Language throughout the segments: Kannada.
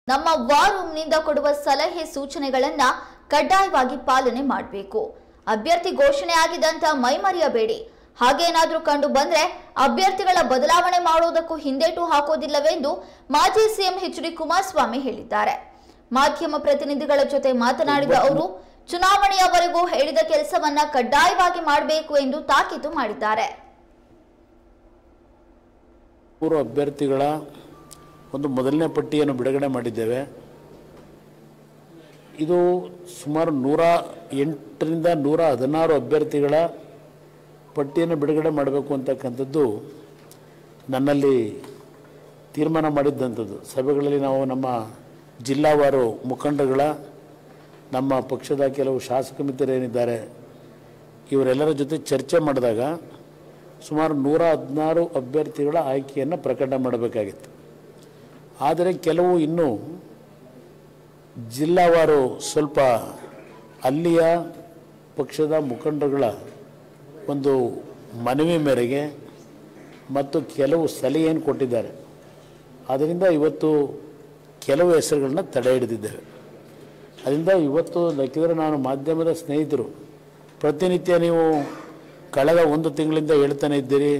ನಮ್ಮ ವಾರ್ ರೂಮ್ನಿಂದ ಕೊಡುವ ಸಲಹೆ ಸೂಚನೆಗಳನ್ನ ಕಡ್ಡಾಯವಾಗಿ ಪಾಲನೆ ಮಾಡಬೇಕು ಅಭ್ಯರ್ಥಿ ಘೋಷಣೆ ಆಗಿದಂತ ಮೈಮರೆಯಬೇಡಿ ಹಾಗೇನಾದ್ರೂ ಕಂಡು ಬಂದ್ರೆ ಅಭ್ಯರ್ಥಿಗಳ ಬದಲಾವಣೆ ಮಾಡುವುದಕ್ಕೂ ಹಿಂದೇಟು ಹಾಕೋದಿಲ್ಲವೆಂದು ಮಾಜಿ ಸಿಎಂ ಎಚ್ ಡಿ ಕುಮಾರಸ್ವಾಮಿ ಹೇಳಿದ್ದಾರೆ ಮಾಧ್ಯಮ ಪ್ರತಿನಿಧಿಗಳ ಜೊತೆ ಮಾತನಾಡಿದ ಅವರು ಚುನಾವಣೆಯವರೆಗೂ ಹೇಳಿದ ಕೆಲಸವನ್ನ ಕಡ್ಡಾಯವಾಗಿ ಮಾಡಬೇಕು ಎಂದು ತಾಕೀತು ಮಾಡಿದ್ದಾರೆ ಮೂರು ಅಭ್ಯರ್ಥಿಗಳ ಒಂದು ಮೊದಲನೇ ಪಟ್ಟಿಯನ್ನು ಬಿಡುಗಡೆ ಮಾಡಿದ್ದೇವೆ ಇದು ಸುಮಾರು ನೂರ ಎಂಟರಿಂದ ನೂರ ಹದಿನಾರು ಅಭ್ಯರ್ಥಿಗಳ ಪಟ್ಟಿಯನ್ನು ಬಿಡುಗಡೆ ಮಾಡಬೇಕು ಅಂತಕ್ಕಂಥದ್ದು ನನ್ನಲ್ಲಿ ತೀರ್ಮಾನ ಮಾಡಿದ್ದಂಥದ್ದು ಸಭೆಗಳಲ್ಲಿ ನಾವು ನಮ್ಮ ಜಿಲ್ಲಾವಾರು ಮುಖಂಡರುಗಳ ನಮ್ಮ ಪಕ್ಷದ ಕೆಲವು ಶಾಸಕ ಮಿತ್ರರೇನಿದ್ದಾರೆ ಇವರೆಲ್ಲರ ಜೊತೆ ಚರ್ಚೆ ಮಾಡಿದಾಗ ಸುಮಾರು ನೂರ ಹದಿನಾರು ಅಭ್ಯರ್ಥಿಗಳ ಆಯ್ಕೆಯನ್ನು ಪ್ರಕಟ ಮಾಡಬೇಕಾಗಿತ್ತು ಆದರೆ ಕೆಲವು ಇನ್ನೂ ಜಿಲ್ಲಾವಾರು ಸ್ವಲ್ಪ ಅಲ್ಲಿಯ ಪಕ್ಷದ ಮುಖಂಡರುಗಳ ಒಂದು ಮನವಿ ಮೇರೆಗೆ ಮತ್ತು ಕೆಲವು ಸಲಹೆಯನ್ನು ಕೊಟ್ಟಿದ್ದಾರೆ ಆದ್ದರಿಂದ ಇವತ್ತು ಕೆಲವು ಹೆಸರುಗಳನ್ನ ತಡೆ ಹಿಡಿದಿದ್ದೇವೆ ಅದರಿಂದ ಇವತ್ತು ಲೆಕ್ಕಿದ್ರೆ ನಾನು ಮಾಧ್ಯಮದ ಸ್ನೇಹಿತರು ಪ್ರತಿನಿತ್ಯ ನೀವು ಕಳೆದ ಒಂದು ತಿಂಗಳಿಂದ ಹೇಳ್ತಾನೆ ಇದ್ದೀರಿ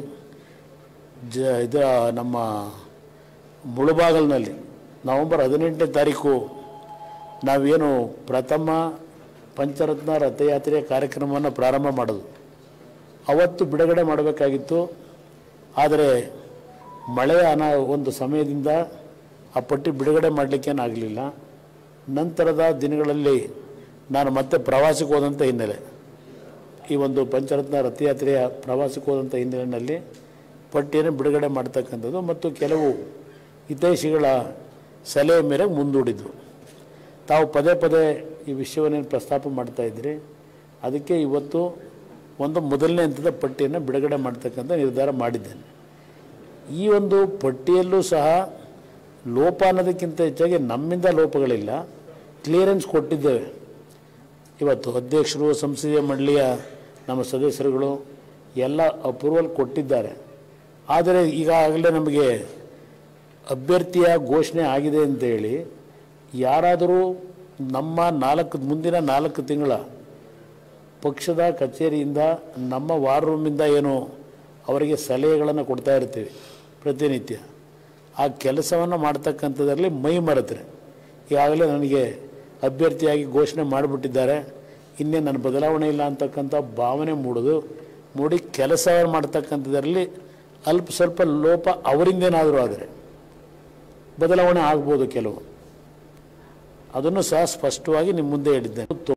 ಜ ಇದು ನಮ್ಮ ಮುಳುಬಾಗಲ್ನಲ್ಲಿ ನವಂಬರ್ ಹದಿನೆಂಟನೇ ತಾರೀಕು ನಾವೇನು ಪ್ರಥಮ ಪಂಚರತ್ನ ರಥಯಾತ್ರೆಯ ಕಾರ್ಯಕ್ರಮವನ್ನು ಪ್ರಾರಂಭ ಮಾಡೋದು ಅವತ್ತು ಬಿಡುಗಡೆ ಮಾಡಬೇಕಾಗಿತ್ತು ಆದರೆ ಮಳೆಯ ಅನ ಒಂದು ಸಮಯದಿಂದ ಆ ಪಟ್ಟಿ ಬಿಡುಗಡೆ ಮಾಡಲಿಕ್ಕೇನಾಗಲಿಲ್ಲ ನಂತರದ ದಿನಗಳಲ್ಲಿ ನಾನು ಮತ್ತೆ ಪ್ರವಾಸಕ್ಕೆ ಹೋದಂಥ ಹಿನ್ನೆಲೆ ಈ ಒಂದು ಪಂಚರತ್ನ ರಥಯಾತ್ರೆಯ ಪ್ರವಾಸಕ್ಕೆ ಹೋದಂಥ ಹಿನ್ನೆಲೆಯಲ್ಲಿ ಪಟ್ಟಿಯನ್ನು ಬಿಡುಗಡೆ ಮಾಡ್ತಕ್ಕಂಥದ್ದು ಮತ್ತು ಕೆಲವು ಹಿತೈಷಿಗಳ ಸಲಹೆ ಮೇರೆಗೆ ಮುಂದೂಡಿದ್ವು ತಾವು ಪದೇ ಪದೇ ಈ ವಿಷಯವನ್ನೇನು ಪ್ರಸ್ತಾಪ ಮಾಡ್ತಾ ಇದ್ರಿ ಅದಕ್ಕೆ ಇವತ್ತು ಒಂದು ಮೊದಲನೇ ಹಂತದ ಪಟ್ಟಿಯನ್ನು ಬಿಡುಗಡೆ ಮಾಡ್ತಕ್ಕಂಥ ನಿರ್ಧಾರ ಮಾಡಿದ್ದೇನೆ ಈ ಒಂದು ಪಟ್ಟಿಯಲ್ಲೂ ಸಹ ಲೋಪ ಅನ್ನೋದಕ್ಕಿಂತ ಹೆಚ್ಚಾಗಿ ನಮ್ಮಿಂದ ಲೋಪಗಳಿಲ್ಲ ಕ್ಲಿಯರೆನ್ಸ್ ಕೊಟ್ಟಿದ್ದೇವೆ ಇವತ್ತು ಅಧ್ಯಕ್ಷರು ಸಂಸದೀಯ ಮಂಡಳಿಯ ನಮ್ಮ ಸದಸ್ಯರುಗಳು ಎಲ್ಲ ಅಪ್ರೂವಲ್ ಕೊಟ್ಟಿದ್ದಾರೆ ಆದರೆ ಈಗಾಗಲೇ ನಮಗೆ ಅಭ್ಯರ್ಥಿಯ ಘೋಷಣೆ ಆಗಿದೆ ಅಂತೇಳಿ ಯಾರಾದರೂ ನಮ್ಮ ನಾಲ್ಕು ಮುಂದಿನ ನಾಲ್ಕು ತಿಂಗಳ ಪಕ್ಷದ ಕಚೇರಿಯಿಂದ ನಮ್ಮ ವಾರ್ ರೂಮಿಂದ ಏನು ಅವರಿಗೆ ಸಲಹೆಗಳನ್ನು ಕೊಡ್ತಾ ಇರ್ತೀವಿ ಪ್ರತಿನಿತ್ಯ ಆ ಕೆಲಸವನ್ನು ಮಾಡ್ತಕ್ಕಂಥದ್ರಲ್ಲಿ ಮೈ ಮರೆತರೆ ಈಗಾಗಲೇ ನನಗೆ ಅಭ್ಯರ್ಥಿಯಾಗಿ ಘೋಷಣೆ ಮಾಡಿಬಿಟ್ಟಿದ್ದಾರೆ ಇನ್ನೇ ನನ್ನ ಬದಲಾವಣೆ ಇಲ್ಲ ಅಂತಕ್ಕಂಥ ಭಾವನೆ ಮೂಡೋದು ಮೂಡಿ ಕೆಲಸ ಮಾಡ್ತಕ್ಕಂಥದ್ರಲ್ಲಿ ಅಲ್ಪ ಸ್ವಲ್ಪ ಲೋಪ ಅವರಿಂದೇನಾದರೂ ಆದರೆ ಬದಲಾವಣೆ ಆಗ್ಬೋದು ಕೆಲವು ಅದನ್ನು ಸಹ ಸ್ಪಷ್ಟವಾಗಿ ನಿಮ್ಮ ಮುಂದೆ ಹೇಳಿದ್ದೇನೆ